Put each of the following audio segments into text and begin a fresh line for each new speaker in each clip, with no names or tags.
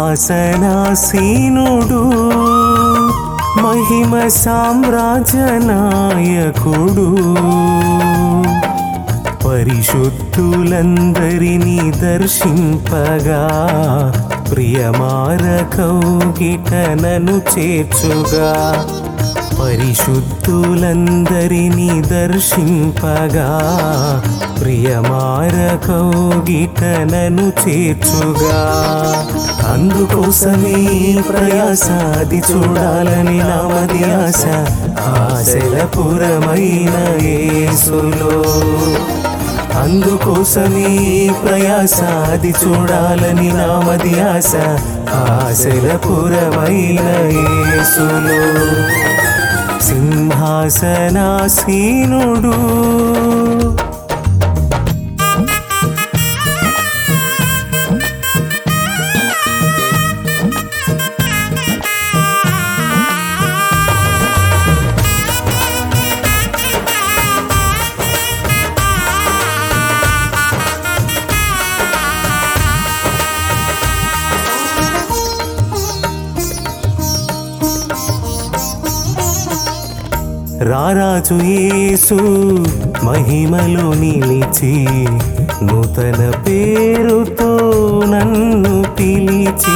సింహాసనాసీనుడు మహిమ సామ్రాజ్య నాయకుడు పరిశుద్ధులందరినీ దర్శింపగా ప్రియమార కౌగిట నన్ను చేర్చుగా పరిశుద్ధులందరినీ దర్శింపగా ప్రియమార కౌగిట నన్ను చేర్చుగా అందుకోసమే ప్రయాస అది చూడాలని నామది ఆశ ఆశలపురమైన యేసులో అందుకోసమే ప్రయాస అది చూడాలని నామది ఆశ ఆశలపురమైన యేసులో సింహాసనాసీనుడు రారాజు యేసు మహిమలో నిలిచి నూతన పేరుతో నన్ను పిలిచి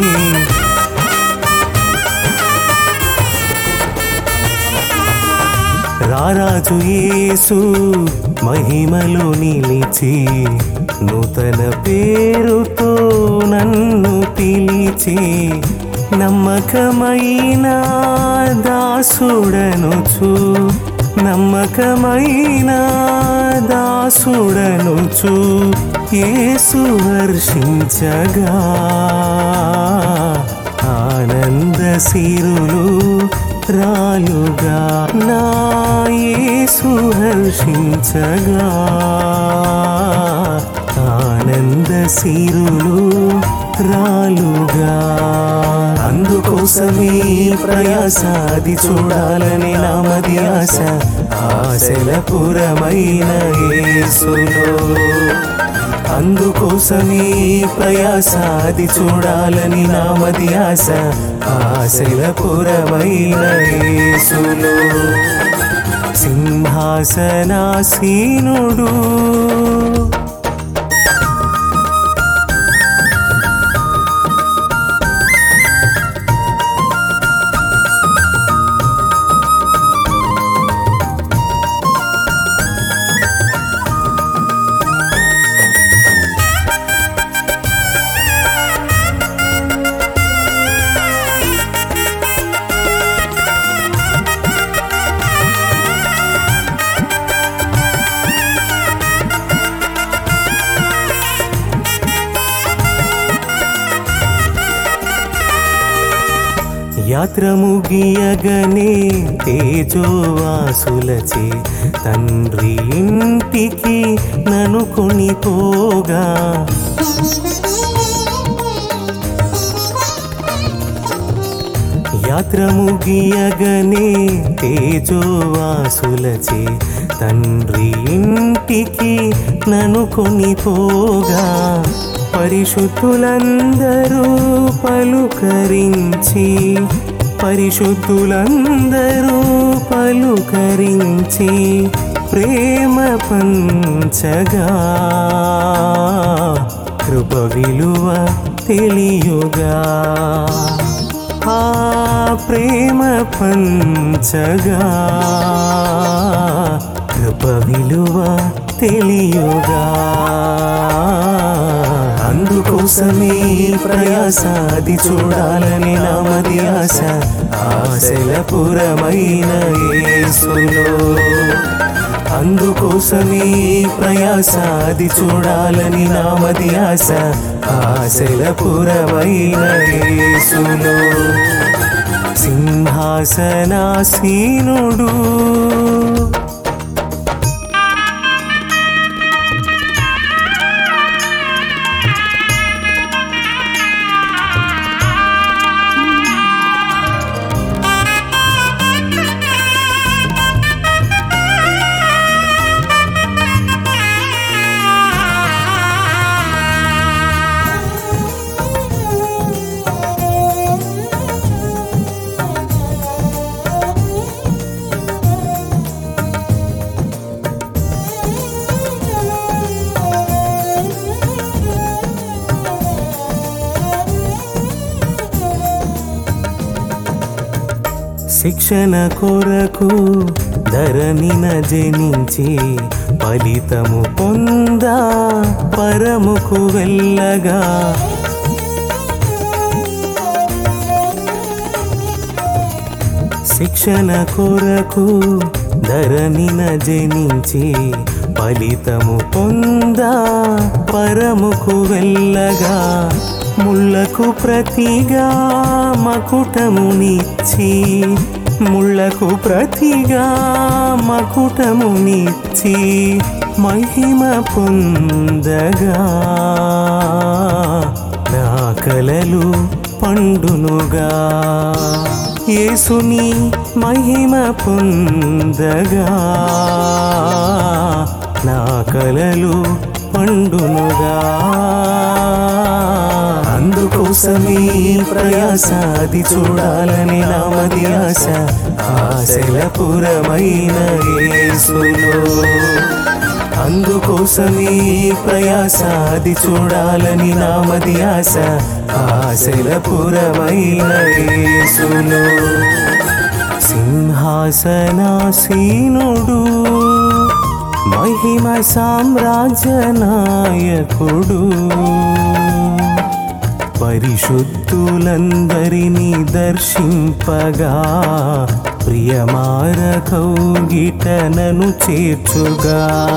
రారాజు యేసు మహిమలో నిలిచి నూతన పేరుతో నన్ను పిలిచి నమ్మకమైన దాసుడనుచు నమ్మకమైన దాసుడనుచు యేసు హర్షించగా ఆనంద సిరులు రాలుగా నా యేసు హర్షించగా ఆనంద సిరులు రాలుగా అందుకోసమే ప్రయాస అది చూడాలని నామది ఆశ ఆశలపురమైన యేసులో అందుకోసమే ప్రయాస అది చూడాలని నామది ఆశ ఆశలపురమైన యేసులో సింహాసనాసీనుడు యాత్ర ముగియగనే తేజోవాసులచే తండ్రి ఇంటికి నన్ను కొనిపోగా యాత్ర ముగియగనే తేజోవాసులచే తండ్రి ఇంటికి నన్ను కొనిపోగా పరిశుద్ధులందరూ పలుకరించి పరిశుద్ధులందరూ పలుకరించి ప్రేమ పంచగా కృప విలువ తెలియుగా ఆ ప్రేమ పంచగా కృప విలువ తెలియుగా అందుకోసమే ప్రయాస అది చూడాలని నామది ఆశ ఆశలపురమైన యేసులో అందుకోసమే ప్రయాస అది చూడాలని నామది ఆశ ఆశలపురమైన యేసులో సింహాసనాసీనుడు శిక్షణ కొరకు ధరణిన జనించి ఫలితము పొందా పరముకు వెళ్ళగా శిక్షణ కొరకు ధరణిన జనించి ఫలితము పొందా పరముకు వెళ్ళగా ముళ్ళకు ప్రతిగా మకుటమునిచ్చి ముళ్ళకు ప్రతిగా మకుటమునిచ్చి మహిమ పొందగా నా కలలు పండునుగా యేసుని మహిమ పొందగా నా కలలు పండునుగా అందుకోసమే ప్రయాసాది చూడాలని నామది ఆశ ఆశలపురమైన యేసులో అందుకోసమే ప్రయాసాది చూడాలని నామది ఆశ ఆశలపురమైన యేసులో సింహాసనాసీనుడు మహిమ సామ్రాజ్య నాయకుడు పరిశుద్ధులందరినీ దర్శింపగా ప్రియమార కౌగిటనను చేర్చుగా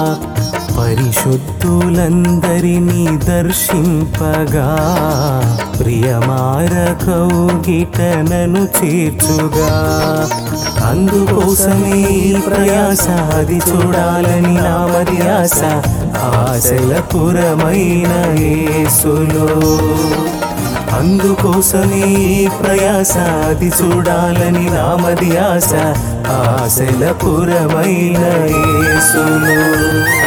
పరిశుద్ధులందరినీ దర్శింపగా ప్రియమార కౌగిటనను చేర్చుగా అందుకోసమే ప్రయాసాది చూడాలని నామది ఆశ ఆశలపురమైన యేసులో అందుకోసమే ప్రయాసాది చూడాలని నామది ఆశ ఆశలపురమైన యేసులో